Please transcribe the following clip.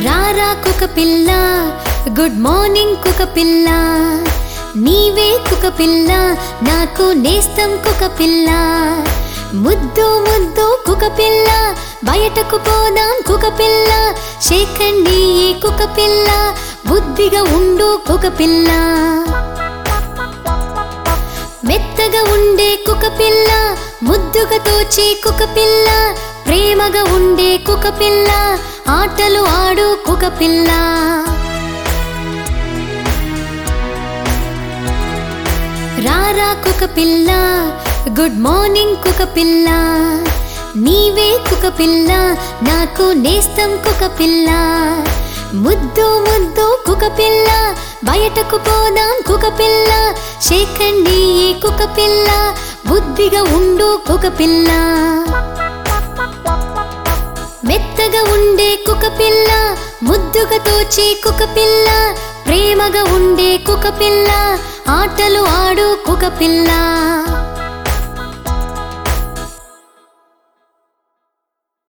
రారా కుక పిల్ల good morning కుక పిల్ల నీవే కుక పిల్ల నాకు నేస్తం కుక పిల్ల ముద్దు ముద్దు కుక పిల్ల బయటకు పోదాం కుక పిల్ల షేకండి ఈ కుక పిల్ల బుద్ధిగా ఉండు కుక పిల్ల మెత్తగా ఉండే కుక పిల్ల ముద్దుగా తోచే కుక పిల్ల ప్రేమగా ఉండే కుక పిల్ల ఆటలు ఆడు కుక పిల్ల రారా కుక పిల్ల గుడ్ మార్నింగ్ కుక పిల్ల నీవే కుక పిల్ల నాకు నేస్తం కుక పిల్ల ముద్దు ముద్దు కుక పిల్ల బయటకు పోదాం కుక పిల్ల షేకండి ఈ కుక పిల్ల బుద్ధిగా ఉండు కుక పిల్ల మెత్తగా ఉండే కుక పిల్ల ముద్దుగా తోచే కుక పిల్ల ప్రేమగా ఉండే కుక పిల్ల ఆటలు ఆడు కుక పిల్ల